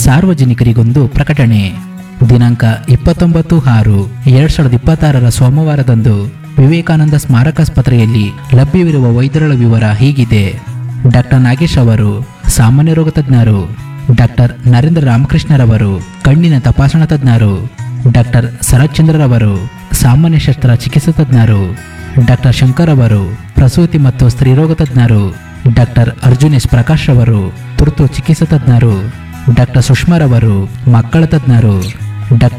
ಸಾರ್ವಜನಿಕರಿಗೊಂದು ಪ್ರಕಟಣೆ ದಿನಾಂಕ ಇಪ್ಪತ್ತೊಂಬತ್ತು ಆರು ಎರಡ್ ಸಾವಿರದ ಇಪ್ಪತ್ತಾರರ ಸೋಮವಾರದಂದು ವಿವೇಕಾನಂದ ಸ್ಮಾರಕಾಸ್ಪತ್ರೆಯಲ್ಲಿ ಲಭ್ಯವಿರುವ ವೈದ್ಯರುಗಳ ವಿವರ ಹೀಗಿದೆ ಡಾಕ್ಟರ್ ನಾಗೇಶ್ ಅವರು ಸಾಮಾನ್ಯ ರೋಗ ತಜ್ಞರು ಡಾಕ್ಟರ್ ನರೇಂದ್ರ ರಾಮಕೃಷ್ಣರವರು ಕಣ್ಣಿನ ತಪಾಸಣಾ ತಜ್ಞರು ಡಾಕ್ಟರ್ ಶರತ್ಚಂದ್ರರವರು ಸಾಮಾನ್ಯ ಶಸ್ತ್ರ ಚಿಕಿತ್ಸಾ ತಜ್ಞರು ಡಾಕ್ಟರ್ ಶಂಕರ್ ಅವರು ಪ್ರಸೂತಿ ಮತ್ತು ಸ್ತ್ರೀರೋಗ ತಜ್ಞರು ಡಾಕ್ಟರ್ ಅರ್ಜುನ್ ಎಸ್ ಪ್ರಕಾಶ್ ರವರು ತುರ್ತು ಚಿಕಿತ್ಸಾ ತಜ್ಞರು ಡಾಕ್ಟರ್ ಸುಷ್ಮಾರವರು ಮಕ್ಕಳ ತಜ್ಞರು ಡಾಕ್ಟರ್